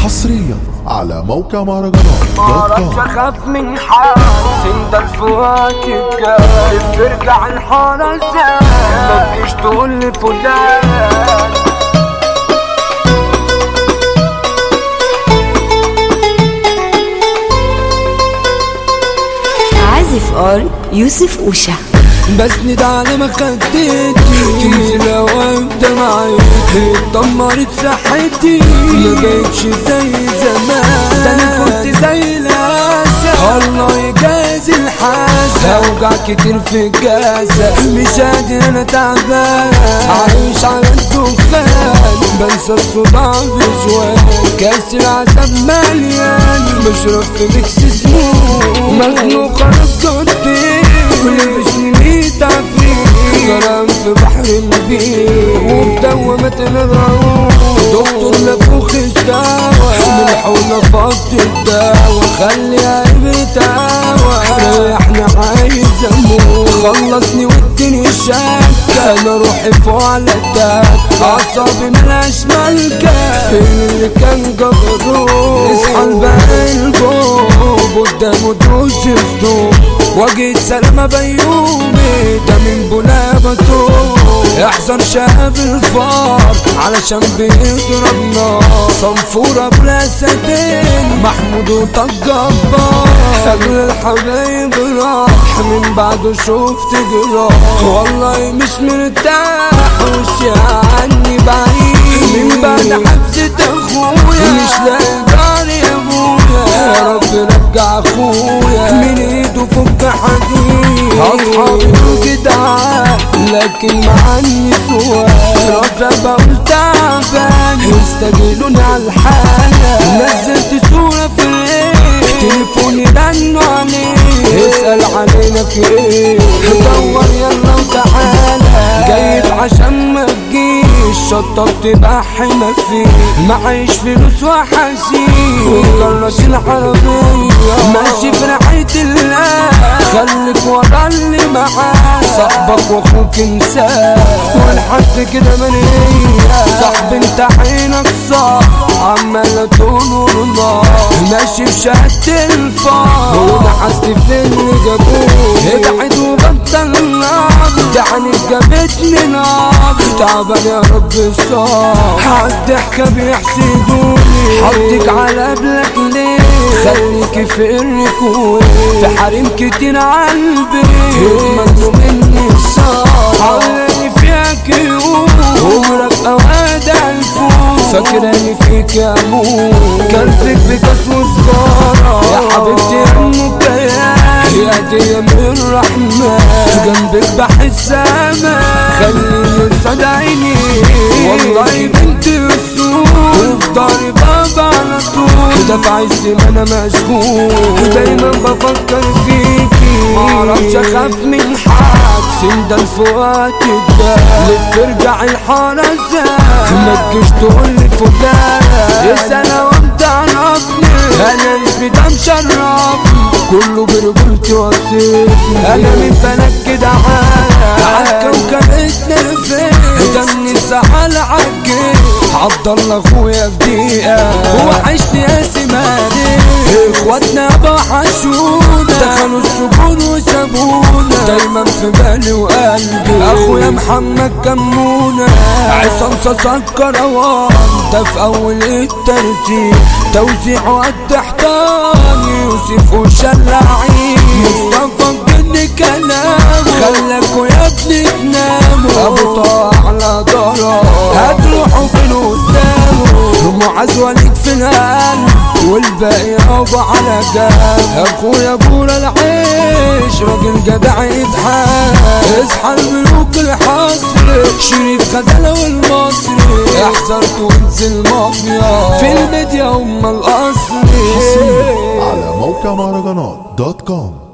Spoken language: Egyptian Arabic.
حصريا على موقع مهرجانات دوت معرفش كوم اخاف من حد سند الفوات الجاي ترجع الحارة ازاي ما تجيش تقول لي فلان عازف ار يوسف اوشا بسند على مخدتي تنزل وابدا معاكي اتدمرت صحتي ما بقتش زي زمان ده انا كنت زي الاسد الله يجازي الحاسة اوجع كتير في الجاسة مش قادر انا تعبان عايش على الدخان بنسى الصداع بشوية كاس العذاب مليان بشرب في ميكس سموم مخنوق خلاص كنت كل بسنيني تعفيك غرام في بحر البيت وفي دوامة الغروب دكتور نفوخ الدواء من حول فض الدواء خلي قلبي تاوى ريحني عايز اموت خلصني واديني شك انا روحي فوق على الدك اعصابي ملهاش ملكة فين اللي كان جبروت اصحى الباقي الجوب قدامه دوس صدوق واجد سلامة بيومي ده من بلابته احذر شاب الفار علشان بيضرب نار صنفورة بلا سدين محمود وطق جبار قبل الحبايب راح من بعده شفت جراح والله مش مرتاح وشي عني بعيد من بعد حبسة اخويا مش لاقي جاري يا ابويا يا رب رجع اخويا من ايده فك حديد اصحابي جدعان لكن معني سؤال رافع بقول تعبان يستجيلوني على الحالة نزلت صورة في الايه تليفوني رنوا عليه اسأل علينا في ايه دور يلا وتعالى جايب عشان ما تجيش شطبت بحي ما فيه معيش فلوس وحشيش وكرش العربية ماشي في رعاية الله خليك ورا اللي معاه صاحبك واخوك انساه ولحد كده منية صاحب انت عينك صح عمال تقول الله ماشي في شهادة الفار ونحست في اللي جابوه ابعد وبطل نار دعني جابتني نار تعبان يا رب الصار عالضحكة بيحسدوني حطك على قبلك ليه خليكي في الركوب في حريم كتير عالبي يتمنوا مني الصار علاني فيها كيوب عمرك اوقات الفوق فاكراني فيك يا موت كلفك بكاس وسجارة يا حبيبتي امك يا هدية من الرحمن جنبك بحس امان خليني قصاد عيني والله بنت السوق وفي ضهري بابا على طول ده في عز ما انا مشغول دايما بفكر فيكي معرفش اخاف من حد سند الفؤاد الدار ليه ترجع الحارة ازاي ما تجيش تقول لي فلان اسأل وانت عرفني انا اسمي ده مشرفني كله برجولتي وصيتني انا من بلد كده عالم عالكوكب اتنفس ده من الزعل عجيت عبد الله اخويا في دقيقة وحشني يا سماري اخواتنا بحشونا دخلوا السجون وسابونا دايما في بالي وقلبي اخويا محمد كمونة عصام صاصا كروان ده في اول الترتيب توزيعه قد احتان يوسف وشلعين مصطفى بجد كلام خلاكوا يا ابني تناموا ابو طه على ضرر هتروحوا فين قدامه معاذ وليد في القلب والباقي يابا على جنب اخويا بورا العيش راجل جدع يضحك اصحى الملوك الحصري شريف غزالة والمصري احذر وانزل مافيا في الميديا هم الاصلي على موقع مهرجانات دوت كوم